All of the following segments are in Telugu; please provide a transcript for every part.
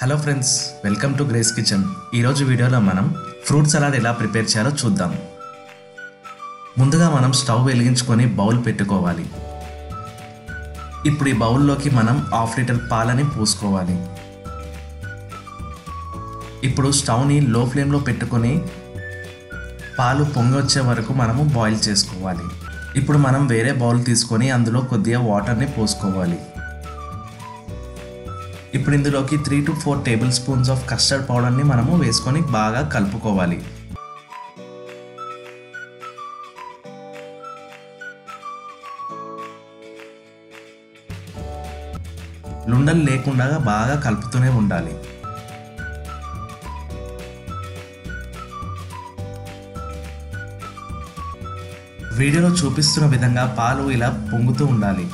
hello friends welcome to Grace kitchen ఈరోజు వీడియోలో మనం ఫ్రూట్ సలాడ్ ఎలా ప్రిపేర్ చేయాలో చూద్దాం ముందుగా మనం స్టవ్ వెలిగించుకొని బౌల్ పెట్టుకోవాలి ఇప్పుడు ఈ బౌల్లోకి మనం హాఫ్ లీటర్ పాలని పోసుకోవాలి ఇప్పుడు స్టవ్ని లో ఫ్లేమ్లో పెట్టుకొని పాలు పొంగి వచ్చే వరకు మనము బాయిల్ చేసుకోవాలి ఇప్పుడు మనం వేరే బౌల్ తీసుకొని అందులో కొద్దిగా వాటర్ని పోసుకోవాలి ఇప్పుడు ఇందులోకి three to four tablespoons of custard పౌడర్ని మనము వేసుకొని బాగా కలుపుకోవాలి లుండలు లేకుండా బాగా కలుపుతూనే ఉండాలి వీడియోలో చూపిస్తున్న విధంగా పాలు ఇలా పొంగుతూ ఉండాలి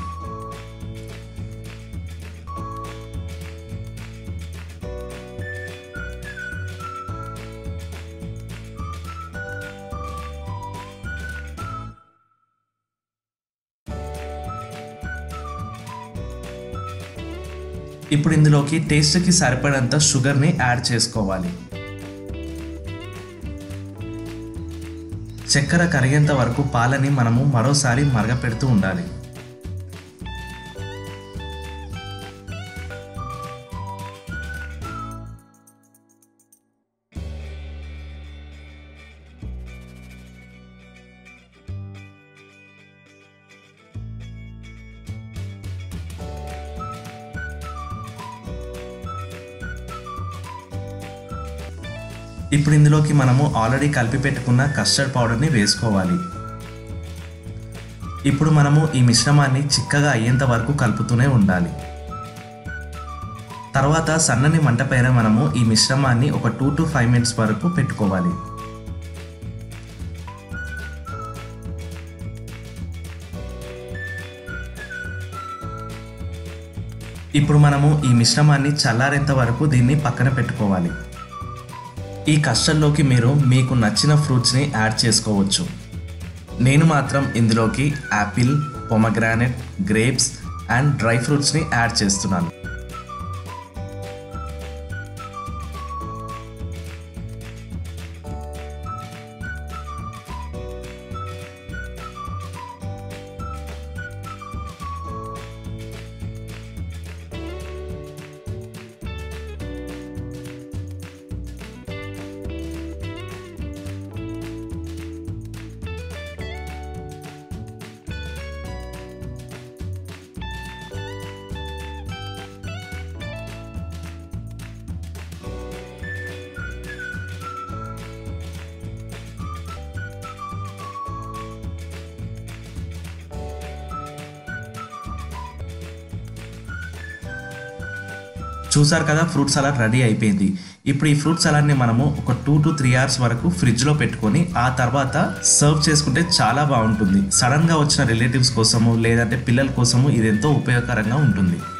ఇప్పుడు ఇందులోకి టేస్ట్కి సరిపడంత షుగర్ని యాడ్ చేసుకోవాలి చక్కెర కరిగేంత వరకు పాలని మనము మరోసారి మరగపెడుతూ ఉండాలి ఇప్పుడు ఇందులోకి మనము ఆల్రెడీ కలిపి పెట్టుకున్న కస్టర్డ్ పౌడర్ని వేసుకోవాలి ఇప్పుడు మనము ఈ మిశ్రమాన్ని చిక్కగా అయ్యేంత వరకు కలుపుతూనే ఉండాలి తర్వాత సన్నని మంట పైన మనము ఈ మిశ్రమాన్ని ఒక టూ టు ఫైవ్ మినిట్స్ వరకు పెట్టుకోవాలి ఇప్పుడు మనము ఈ మిశ్రమాన్ని చల్లారేంత వరకు దీన్ని పక్కన పెట్టుకోవాలి ఈ కస్టర్డ్లోకి మీరు మీకు నచ్చిన ఫ్రూట్స్ని యాడ్ చేసుకోవచ్చు నేను మాత్రం ఇందులోకి apple pomegranate grapes and dry ఫ్రూట్స్ని యాడ్ చేస్తున్నాను చూసారు కదా ఫ్రూట్ సలాడ్ రెడీ అయిపోయింది ఇప్పుడు ఈ ఫ్రూట్ సలాడ్ని మనము ఒక టూ టు త్రీ అవర్స్ వరకు ఫ్రిడ్జ్లో పెట్టుకొని ఆ తర్వాత సర్వ్ చేసుకుంటే చాలా బాగుంటుంది సడన్గా వచ్చిన రిలేటివ్స్ కోసము లేదంటే పిల్లల కోసము ఇది ఎంతో ఉపయోగకరంగా ఉంటుంది